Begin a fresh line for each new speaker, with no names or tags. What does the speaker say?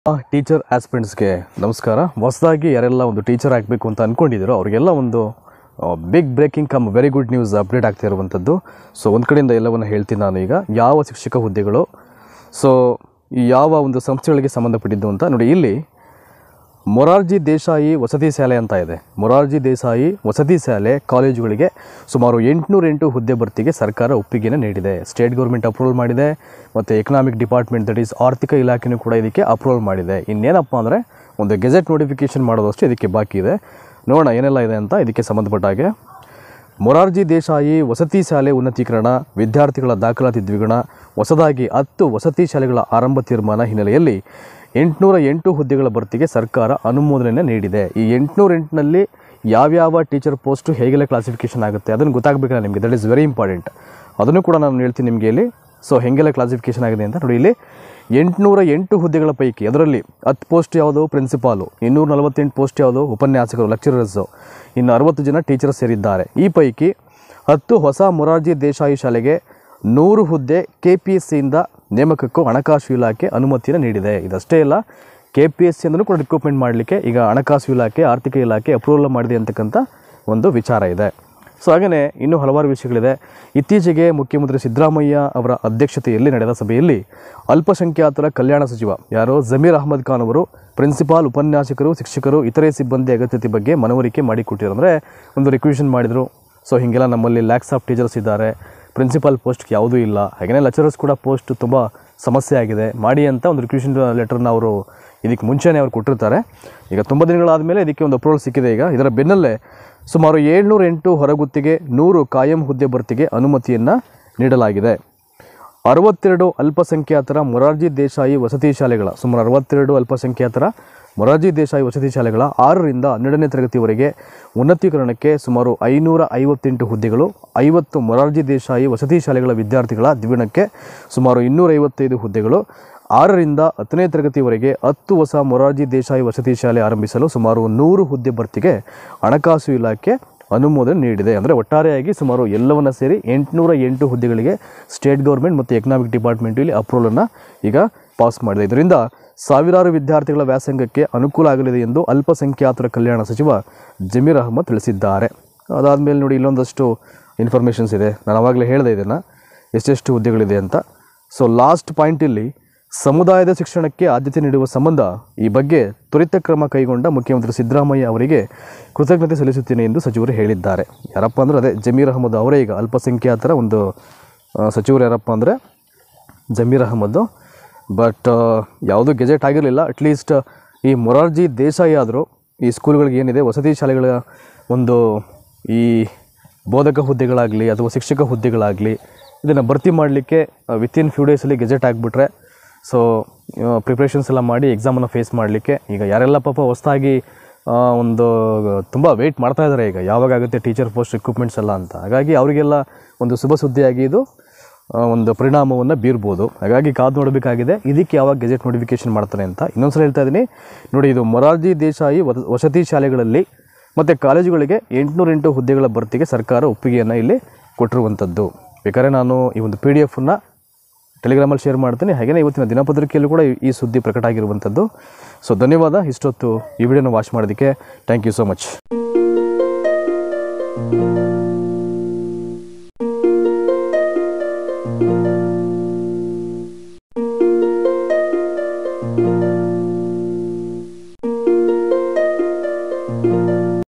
teacher ಆಸ್ಪಿರೆಂಟ್ಸ್ಗೆ ನಮಸ್ಕಾರ ಹೊಸದಾಗಿ ಯಾರೆಲ್ಲ ಒಂದು ಟೀಚರ್ ಆಗಬೇಕು ಅಂತ ಅಂದ್ಕೊಂಡಿದ್ದೀರೋ ಅವರಿಗೆಲ್ಲ ಒಂದು big breaking cum very good news update ಆಗ್ತಾ ಇರುವಂಥದ್ದು ಸೊ ಒಂದು ಕಡೆಯಿಂದ ಎಲ್ಲವನ್ನು ಹೇಳ್ತೀನಿ ನಾನು ಈಗ ಯಾವ ಶಿಕ್ಷಕ ಹುದ್ದೆಗಳು ಸೊ ಈ ಯಾವ ಒಂದು ಸಂಸ್ಥೆಗಳಿಗೆ ಸಂಬಂಧಪಟ್ಟಿದ್ದು ಅಂತ ನೋಡಿ ಇಲ್ಲಿ ಮೊರಾರ್ಜಿ ದೇಸಾಯಿ ವಸತಿ ಶಾಲೆ ಅಂತ ಇದೆ ಮೊರಾರ್ಜಿ ದೇಸಾಯಿ ವಸತಿ ಶಾಲೆ ಕಾಲೇಜುಗಳಿಗೆ ಸುಮಾರು ಎಂಟುನೂರ ಎಂಟು ಹುದ್ದೆ ಭರ್ತಿಗೆ ಸರ್ಕಾರ ಒಪ್ಪಿಗೆಯನ್ನು ನೀಡಿದೆ ಸ್ಟೇಟ್ ಗೌರ್ಮೆಂಟ್ ಅಪ್ರೂವಲ್ ಮಾಡಿದೆ ಮತ್ತು ಎಕನಾಮಿಕ್ ಡಿಪಾರ್ಟ್ಮೆಂಟ್ ದಟ್ ಈಸ್ ಆರ್ಥಿಕ ಇಲಾಖೆನೂ ಕೂಡ ಇದಕ್ಕೆ ಅಪ್ರೂವಲ್ ಮಾಡಿದೆ ಇನ್ನೇನಪ್ಪ ಅಂದರೆ ಒಂದು ಗೆಜೆಟ್ ನೋಟಿಫಿಕೇಷನ್ ಮಾಡೋದಷ್ಟು ಇದಕ್ಕೆ ಬಾಕಿ ಇದೆ ನೋಡೋಣ ಏನೆಲ್ಲ ಇದೆ ಅಂತ ಇದಕ್ಕೆ ಸಂಬಂಧಪಟ್ಟ ಹಾಗೆ ಮೊರಾರ್ಜಿ ದೇಸಾಯಿ ವಸತಿ ಶಾಲೆ ಉನ್ನತೀಕರಣ ವಿದ್ಯಾರ್ಥಿಗಳ ದಾಖಲಾತಿ ದ್ವಿಗುಣ ಹೊಸದಾಗಿ ಹತ್ತು ವಸತಿ ಶಾಲೆಗಳ ಆರಂಭ ತೀರ್ಮಾನ ಹಿನ್ನೆಲೆಯಲ್ಲಿ ಎಂಟುನೂರ ಎಂಟು ಹುದ್ದೆಗಳ ಭರ್ತಿಗೆ ಸರ್ಕಾರ ಅನುಮೋದನೆಯನ್ನು ನೀಡಿದೆ ಈ ಎಂಟುನೂರ ಎಂಟನಲ್ಲಿ ಯಾವ್ಯಾವ ಟೀಚರ್ ಪೋಸ್ಟು ಹೇಗೆಲ್ಲ ಕ್ಲಾಸಿಫಿಕೇಷನ್ ಆಗುತ್ತೆ ಅದನ್ನು ಗೊತ್ತಾಗಬೇಕಲ್ಲ ನಿಮಗೆ ದಟ್ ಈಸ್ ವೆರಿ ಇಂಪಾರ್ಟೆಂಟ್ ಅದನ್ನು ಕೂಡ ನಾನು ಹೇಳ್ತೀನಿ ನಿಮಗೆ ಇಲ್ಲಿ ಸೊ ಹೆಂಗೆಲ್ಲ ಕ್ಲಾಸಿಫಿಕೇಷನ್ ಆಗಿದೆ ಅಂತ ನೋಡಿ ಇಲ್ಲಿ ಎಂಟುನೂರ ಎಂಟು ಹುದ್ದೆಗಳ ಪೈಕಿ ಅದರಲ್ಲಿ ಹತ್ತು ಪೋಸ್ಟ್ ಯಾವುದು ಪ್ರಿನ್ಸಿಪಾಲು ಇನ್ನೂರ ನಲವತ್ತೆಂಟು ಪೋಸ್ಟ್ ಯಾವುದು ಉಪನ್ಯಾಸಕರು ಲೆಕ್ಚರರ್ಸು ಇನ್ನು ಅರವತ್ತು ಜನ ಟೀಚರ್ಸ್ ಸೇರಿದ್ದಾರೆ ಈ ಪೈಕಿ ಹತ್ತು ಹೊಸ ಮೊರಾರ್ಜಿ ದೇಸಾಯಿ ಶಾಲೆಗೆ ನೂರು ಹುದ್ದೆ ಕೆ ಪಿ ಎಸ್ ಸಿಯಿಂದ ನೇಮಕಕ್ಕೂ ಹಣಕಾಸು ಇಲಾಖೆ ಅನುಮತಿಯನ್ನು ನೀಡಿದೆ ಇದಷ್ಟೇ ಇಲ್ಲ ಕೆ ಪಿ ಎಸ್ ಸಿ ಅಂದ್ರೂ ಕೂಡ ರಿಕ್ರೂಟ್ಮೆಂಟ್ ಮಾಡಲಿಕ್ಕೆ ಈಗ ಹಣಕಾಸು ಇಲಾಖೆ ಆರ್ಥಿಕ ಇಲಾಖೆ ಅಪ್ರೂವಲ್ ಮಾಡಿದೆ ಅಂತಕ್ಕಂಥ ಒಂದು ವಿಚಾರ ಇದೆ ಸೊ ಹಾಗೆಯೇ ಇನ್ನೂ ಹಲವಾರು ವಿಷಯಗಳಿದೆ ಇತ್ತೀಚೆಗೆ ಮುಖ್ಯಮಂತ್ರಿ ಸಿದ್ದರಾಮಯ್ಯ ಅವರ ಅಧ್ಯಕ್ಷತೆಯಲ್ಲಿ ನಡೆದ ಸಭೆಯಲ್ಲಿ ಅಲ್ಪಸಂಖ್ಯಾತರ ಕಲ್ಯಾಣ ಸಚಿವ ಯಾರೋ ಜಮೀರ್ ಅಹಮದ್ ಖಾನ್ ಅವರು ಪ್ರಿನ್ಸಿಪಾಲ್ ಉಪನ್ಯಾಸಕರು ಶಿಕ್ಷಕರು ಇತರೆ ಸಿಬ್ಬಂದಿ ಅಗತ್ಯತೆ ಬಗ್ಗೆ ಮನವರಿಕೆ ಮಾಡಿಕೊಟ್ಟಿರು ಅಂದರೆ ಒಂದು ರಿಕ್ವಿಷನ್ ಮಾಡಿದರು ಸೊ ಹೀಗೆಲ್ಲ ನಮ್ಮಲ್ಲಿ ಲ್ಯಾಕ್ಸ್ ಆಫ್ ಟೀಚರ್ಸ್ ಇದ್ದಾರೆ ಪ್ರಿನ್ಸಿಪಾಲ್ ಪೋಸ್ಟ್ ಯಾವುದೂ ಇಲ್ಲ ಹಾಗೆಯೇ ಲೆಕ್ಚರರ್ಸ್ ಕೂಡ ಪೋಸ್ಟ್ ತುಂಬ ಸಮಸ್ಯೆ ಆಗಿದೆ ಮಾಡಿ ಅಂತ ಒಂದು ರಿಕ್ವಿಷನ್ ಲೆಟರ್ನ ಅವರು ಇದಕ್ಕೆ ಮುಂಚೆನೇ ಅವ್ರು ಕೊಟ್ಟಿರ್ತಾರೆ ಈಗ ತುಂಬ ದಿನಗಳಾದ ಮೇಲೆ ಇದಕ್ಕೆ ಒಂದು ಅಪ್ರೂವಲ್ ಸಿಕ್ಕಿದೆ ಈಗ ಇದರ ಬೆನ್ನಲ್ಲೇ ಸುಮಾರು ಏಳ್ನೂರ ಎಂಟು ಹೊರಗುತ್ತಿಗೆ ನೂರು ಕಾಯಂ ಹುದ್ದೆ ಭರ್ತಿಗೆ ಅನುಮತಿಯನ್ನು ನೀಡಲಾಗಿದೆ ಅರವತ್ತೆರಡು ಅಲ್ಪಸಂಖ್ಯಾತರ ಮೊರಾರ್ಜಿ ದೇಸಾಯಿ ವಸತಿ ಶಾಲೆಗಳ ಸುಮಾರು ಅರವತ್ತೆರಡು ಅಲ್ಪಸಂಖ್ಯಾತರ ಮೊರಾರ್ಜಿ ದೇಸಾಯಿ ವಸತಿ ಶಾಲೆಗಳ ಆರರಿಂದ ಹನ್ನೆರಡನೇ ತರಗತಿವರೆಗೆ ಉನ್ನತೀಕರಣಕ್ಕೆ ಸುಮಾರು ಐನೂರ ಐವತ್ತೆಂಟು ಹುದ್ದೆಗಳು ಐವತ್ತು ಮೊರಾರ್ಜಿ ದೇಸಾಯಿ ವಸತಿ ಶಾಲೆಗಳ ವಿದ್ಯಾರ್ಥಿಗಳ ದ್ವಿಗುಣಕ್ಕೆ ಸುಮಾರು ಇನ್ನೂರೈವತ್ತೈದು ಹುದ್ದೆಗಳು ಆರರಿಂದ ಹತ್ತನೇ ತರಗತಿವರೆಗೆ ಹತ್ತು ಹೊಸ ಮೊರಾರ್ಜಿ ದೇಸಾಯಿ ವಸತಿ ಶಾಲೆ ಆರಂಭಿಸಲು ಸುಮಾರು ನೂರು ಹುದ್ದೆ ಭರ್ತಿಗೆ ಹಣಕಾಸು ಇಲಾಖೆ ಅನುಮೋದನೆ ನೀಡಿದೆ ಅಂದರೆ ಒಟ್ಟಾರೆಯಾಗಿ ಸುಮಾರು ಎಲ್ಲವನ್ನ ಸೇರಿ ಎಂಟುನೂರ ಎಂಟು ಹುದ್ದೆಗಳಿಗೆ ಸ್ಟೇಟ್ ಗೌರ್ಮೆಂಟ್ ಮತ್ತು ಎಕನಾಮಿಕ್ ಡಿಪಾರ್ಟ್ಮೆಂಟ್ ಇಲ್ಲಿ ಅಪ್ರೂವಲನ್ನು ಈಗ ಪಾಸ್ ಮಾಡಿದೆ ಇದರಿಂದ ಸಾವಿರಾರು ವಿದ್ಯಾರ್ಥಿಗಳ ವ್ಯಾಸಂಗಕ್ಕೆ ಅನುಕೂಲ ಆಗಲಿದೆ ಎಂದು ಅಲ್ಪಸಂಖ್ಯಾತರ ಕಲ್ಯಾಣ ಸಚಿವ ಜಮೀರ್ ಅಹಮದ್ ತಿಳಿಸಿದ್ದಾರೆ ಅದಾದಮೇಲೆ ನೋಡಿ ಇಲ್ಲೊಂದಷ್ಟು ಇನ್ಫಾರ್ಮೇಷನ್ಸ್ ಇದೆ ನಾನು ಆವಾಗಲೇ ಹೇಳಿದೆ ಇದನ್ನು ಎಷ್ಟೆಷ್ಟು ಹುದ್ದೆಗಳಿದೆ ಅಂತ ಸೊ ಲಾಸ್ಟ್ ಪಾಯಿಂಟಲ್ಲಿ ಸಮುದಾಯದ ಶಿಕ್ಷಣಕ್ಕೆ ಆದ್ಯತೆ ನೀಡುವ ಸಂಬಂಧ ಈ ಬಗ್ಗೆ ತ್ವರಿತ ಕ್ರಮ ಕೈಗೊಂಡ ಮುಖ್ಯಮಂತ್ರಿ ಸಿದ್ದರಾಮಯ್ಯ ಅವರಿಗೆ ಕೃತಜ್ಞತೆ ಸಲ್ಲಿಸುತ್ತೇನೆ ಎಂದು ಸಚಿವರು ಹೇಳಿದ್ದಾರೆ ಯಾರಪ್ಪ ಅಂದರೆ ಅದೇ ಜಮೀರ್ ಅಹಮದ್ ಅವರೇ ಈಗ ಅಲ್ಪಸಂಖ್ಯಾತರ ಒಂದು ಆ, ಸಚಿವರು ಯಾರಪ್ಪ ಅಂದರೆ ಜಮೀರ್ ಅಹಮದ್ ಬಟ್ ಯಾವುದೂ ಗೆಜೆಟ್ ಆಗಿರಲಿಲ್ಲ ಅಟ್ಲೀಸ್ಟ್ ಈ ಮೊರಾರ್ಜಿ ದೇಸಾಯಿ ಆದರೂ ಈ ಸ್ಕೂಲ್ಗಳಿಗೆ ಏನಿದೆ ವಸತಿ ಶಾಲೆಗಳ ಒಂದು ಈ ಬೋಧಕ ಹುದ್ದೆಗಳಾಗಲಿ ಅಥವಾ ಶಿಕ್ಷಕ ಹುದ್ದೆಗಳಾಗಲಿ ಇದನ್ನು ಭರ್ತಿ ಮಾಡಲಿಕ್ಕೆ ವಿತಿನ್ ಫ್ಯೂ ಡೇಸಲ್ಲಿ ಗೆಜೆಟ್ ಆಗಿಬಿಟ್ರೆ ಸೊ ಪ್ರಿಪ್ರೇಷನ್ಸ್ ಎಲ್ಲ ಮಾಡಿ ಎಕ್ಸಾಮನ್ನು ಫೇಸ್ ಮಾಡಲಿಕ್ಕೆ ಈಗ ಯಾರೆಲ್ಲ ಪಾಪ ಹೊಸದಾಗಿ ಒಂದು ತುಂಬ ವೆಯ್ಟ್ ಮಾಡ್ತಾ ಇದ್ದಾರೆ ಈಗ ಯಾವಾಗ ಆಗುತ್ತೆ ಟೀಚರ್ ಪೋಸ್ಟ್ ರಿಕ್ರೂಟ್ಮೆಂಟ್ಸ್ ಎಲ್ಲ ಅಂತ ಹಾಗಾಗಿ ಅವರಿಗೆಲ್ಲ ಒಂದು ಶುಭ ಸುದ್ದಿಯಾಗಿ ಇದು ಆ, ಒಂದು ಪರಿಣಾಮವನ್ನು ಬೀರ್ಬೋದು ಹಾಗಾಗಿ ಕಾದು ನೋಡಬೇಕಾಗಿದೆ ಇದಕ್ಕೆ ಯಾವಾಗ ಗೆಜೆಟ್ ನೋಟಿಫಿಕೇಶನ್ ಮಾಡ್ತಾರೆ ಅಂತ ಇನ್ನೊಂದ್ಸಲ ಹೇಳ್ತಾ ಇದ್ದೀನಿ ನೋಡಿ ಇದು ಮೊರಾರ್ಜಿ ದೇಸಾಯಿ ವದ- ವಸತಿ ಶಾಲೆಗಳಲ್ಲಿ ಮತ್ತು ಕಾಲೇಜುಗಳಿಗೆ ಎಂಟುನೂರ ಎಂಟು ಹುದ್ದೆಗಳ ಭರ್ತಿಗೆ ಸರ್ಕಾರ ಒಪ್ಪಿಗೆಯನ್ನು ಇಲ್ಲಿ ಕೊಟ್ಟಿರುವಂಥದ್ದು ಬೇಕಾದ್ರೆ ನಾನು ಈ ಒಂದು ಪಿ ಡಿ ಎಫನ್ನು ಟೆಲಿಗ್ರಾಮಲ್ಲಿ ಶೇರ್ ಮಾಡ್ತೀನಿ ಹಾಗೆಯೇ ಇವತ್ತಿನ ದಿನಪತ್ರಿಕೆಯಲ್ಲೂ ಕೂಡ ಈ- ಈ ಸುದ್ದಿ ಪ್ರಕಟ ಆಗಿರುವಂಥದ್ದು ಸೊ ಧನ್ಯವಾದ ಇಷ್ಟೊತ್ತು ಈ ವಿಡಿಯೋನ ವಾಚ್ ಮಾಡೋದಕ್ಕೆ ಥ್ಯಾಂಕ್ ಯು ಸೋ ಮಚ್